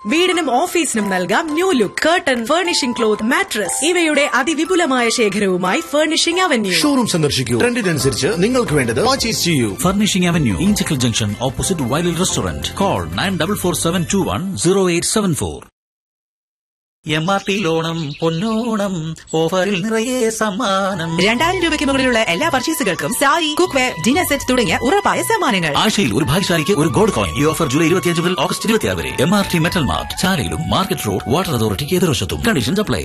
വീടിനും ഓഫീസിനും നൽകാം new look curtain furnishing cloth mattress ഇവയുടെ അതിവിപുലമായ ശേഖരവുമായി ഫർണിഷിംഗ് അവന്യൂ ഷോറൂം സന്ദർശിക്കൂ ട്രെൻഡിനനുസരിച്ച് നിങ്ങൾക്ക് വേണ്ടത് പർച്ചേസ് ചെയ്യൂ Furnishing Avenue, Inchikal Junction, opposite Wiley Restaurant. Call 9447210874. M R T ലോണം പൊന്നോണം ഓഫറിൽ നിറയെ സമ്മാനം രണ്ടായിരം രൂപയ്ക്ക് മുകളിലുള്ള എല്ലാ പർച്ചേസുകൾക്കും sari cookware dinner set തുടങ്ങിയ ഉറപ്പായ സമ്മാനങ്ങൾ ആഴ്ചയിൽ ഒരു ഭാഗ്യശാലിക്ക് ഒരു ഗോൾഡ് കോയിൻ ഈ ഓഫർ ജൂലൈ ഇരുപത്തിയഞ്ച് മുതൽ ഓഗസ്റ്റ് ഇരുപത്തിയാറ് വരെ M R T metal mart ചാലയിലും മാർക്കറ്റ് റോഡ് വാട്ടർ അതോറിറ്റിക്ക് എതിർവശത്തും കണ്ടീഷൻസ് അപ്ലൈ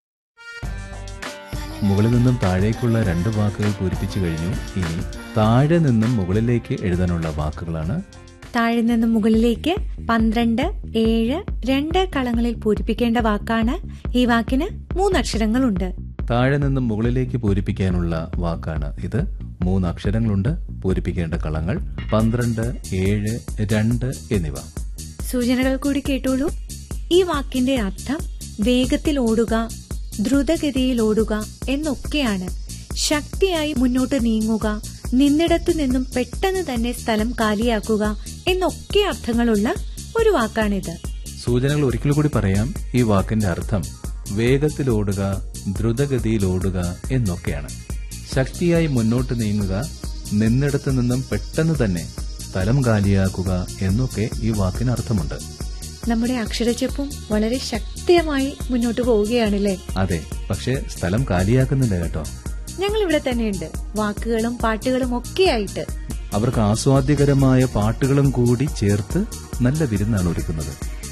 മുകളിൽ നിന്നും താഴേക്കുള്ള രണ്ട് വാക്കുകൾ പൂരിപ്പിച്ചു കഴിഞ്ഞു ഇനി താഴെ നിന്നും മുകളിലേക്ക് എഴുതാനുള്ള വാക്കുകളാണ് താഴെ നിന്നും മുകളിലേക്ക് പന്ത്രണ്ട് ഏഴ് രണ്ട് കളങ്ങളിൽ പൂരിപ്പിക്കേണ്ട വാക്കാണ് ഈ വാക്കിന് മൂന്നക്ഷരങ്ങളുണ്ട് താഴെ നിന്നും മുകളിലേക്ക് പൂരിപ്പിക്കാനുള്ള വാക്കാണ് ഇത് മൂന്ന് അക്ഷരങ്ങളുണ്ട് പൂരിപ്പിക്കേണ്ട കളങ്ങൾ പന്ത്രണ്ട് ഏഴ് രണ്ട് എന്നിവ സൂചനകൾ കൂടി കേട്ടോളൂ ഈ വാക്കിന്റെ അർത്ഥം വേഗത്തിൽ ഓടുക ദ്രുതഗതിയിൽ ഓടുക എന്നൊക്കെയാണ് ശക്തിയായി മുന്നോട്ട് നീങ്ങുക നിന്നിടത്തു നിന്നും പെട്ടെന്ന് തന്നെ സ്ഥലം കാലിയാക്കുക എന്നൊക്കെ അർത്ഥങ്ങളുള്ള ഒരു വാക്കാണിത് സൂചനകൾ ഒരിക്കൽ കൂടി പറയാം ഈ വാക്കിന്റെ അർത്ഥം വേഗത്തിലോടുക ദ്രുതഗതിയിലോടുക എന്നൊക്കെയാണ് ശക്തിയായി മുന്നോട്ട് നീങ്ങുക നിന്നിടത്തു നിന്നും പെട്ടെന്ന് തന്നെ സ്ഥലം കാലിയാക്കുക എന്നൊക്കെ ഈ വാക്കിന് അർത്ഥമുണ്ട് നമ്മുടെ അക്ഷരച്ചെപ്പും വളരെ ശക്തിയായി മുന്നോട്ട് പോവുകയാണല്ലേ അതെ പക്ഷെ സ്ഥലം കാലിയാക്കുന്നില്ല കേട്ടോ ഞങ്ങൾ ഇവിടെ തന്നെയുണ്ട് വാക്കുകളും പാട്ടുകളും ഒക്കെയായിട്ട് അവർക്ക് ആസ്വാദ്യകരമായ പാട്ടുകളും കൂടി ചേർത്ത് നല്ല വിരുന്നാണ് ഒരുക്കുന്നത്